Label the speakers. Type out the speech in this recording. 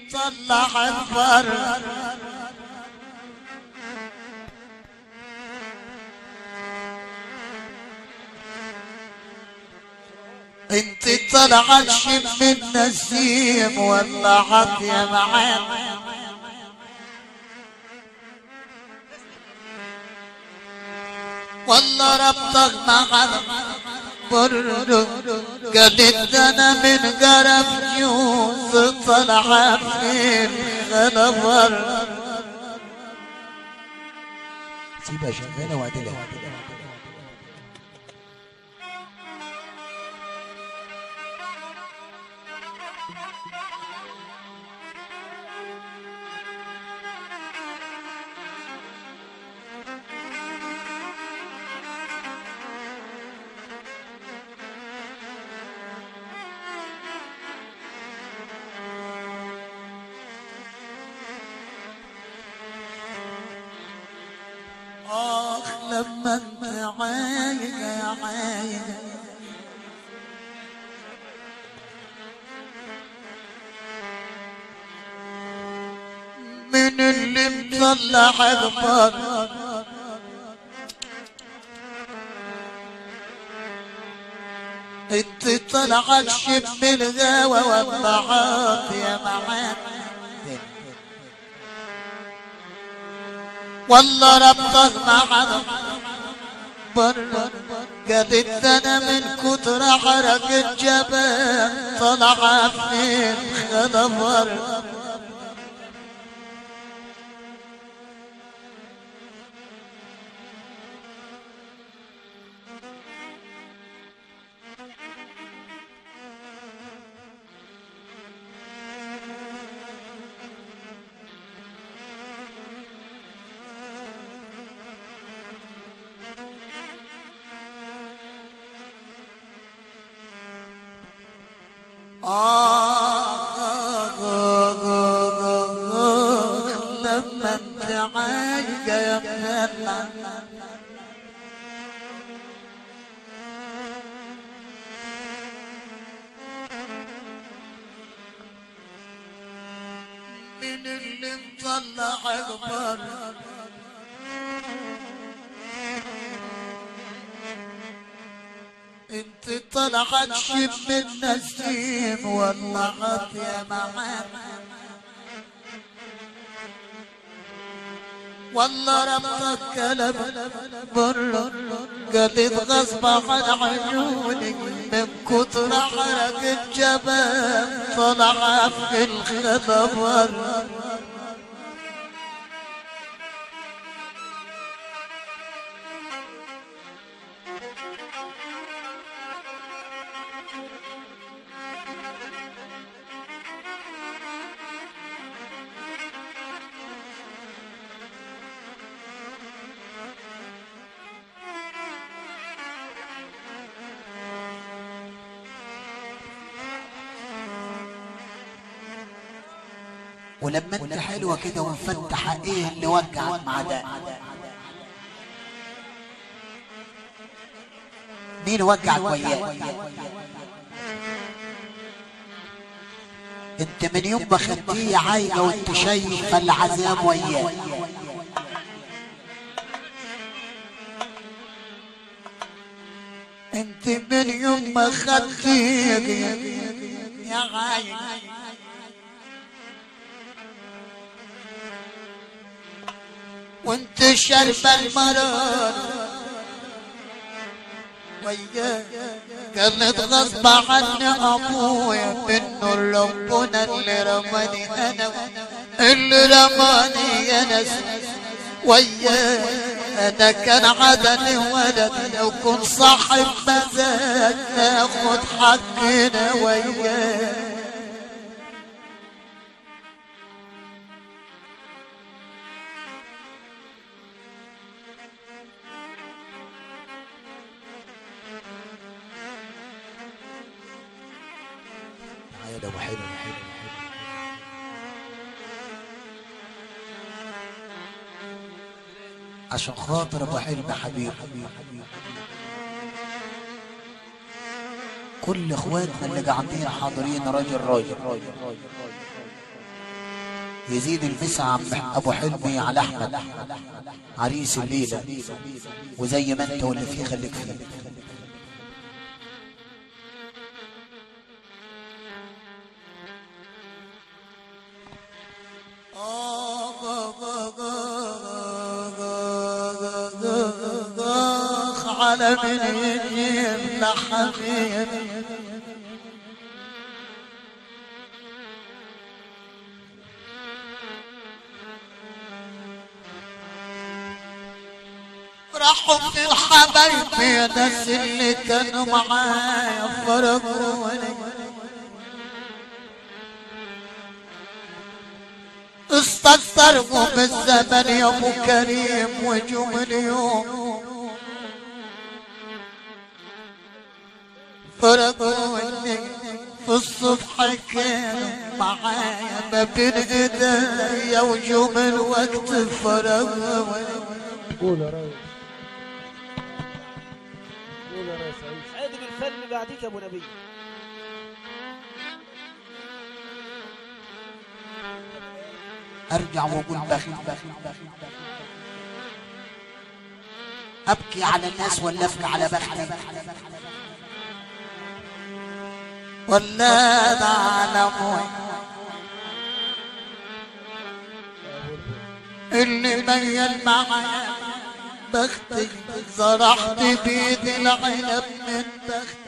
Speaker 1: مطلع البر انت طلعت شم النسيم وطلعت يا معين والله ربطك مع برد قلت انا من قرف جوز طلع فين غنبر
Speaker 2: سيبها شغالة وعدلها
Speaker 1: اخ لما انت عايق يا عايق من اللي مطلع اخبار انت طلعت شم الغاوى والضعاف يا معاد والله ربطك معنا برا قالت انا من كتر حرق الجبل طلع فين خنبر آخ آخ آخ آخ لما انت عايقة يا مهلا من اللي مطلع اخبار انت طلعت شم النسيم والله يا معاد والله ربك كلب بر قلت غصب عن عيوني من كتر حرق الجبل طلع في الخبر
Speaker 2: ولما انت حلوة كده ومفتحة ايه اللي وجعك مع ده مين وجعك وياه انت من يوم ما خدتيه عايقة وانت شايف العذاب وياه
Speaker 1: انت من يوم ما خدتيك يا غايب وانت شرب المرار وياك كانت غصب عني ابويا منه ربنا اللي رماني انا اللي رماني انا وياك انا كان عدني ولد لو كنت صاحب مزاج ناخد حقنا وياك
Speaker 2: تعالى ابو حلو حلو حلو عشان خاطر ابو حلم حبيب كل اخواتنا اللي قاعدين حاضرين راجل راجل يزيد المسا عم ابو حلمي على احمد عريس الليله وزي ما انت واللي فيه خليك فيه
Speaker 1: آخ على من يجيب لحبيب راحوا من الحبايب يا ناس اللي كانوا معايا فرقوني استكثروا بالزمن يا ابو كريم وجوم اليوم فرقوني في الصبح كانوا معايا ما بين ايديا وجوم الوقت فرقوني
Speaker 3: قول يا ريس قول يا ريس عيش
Speaker 4: عيد بالفن بعديك يا ابو نبي
Speaker 2: ارجع واقول بخيل ابكي على الناس ولا ابكي على بختي
Speaker 1: ولا ده على ابوي اللي ميل معايا بختي زرعت بيدي العنب من بختي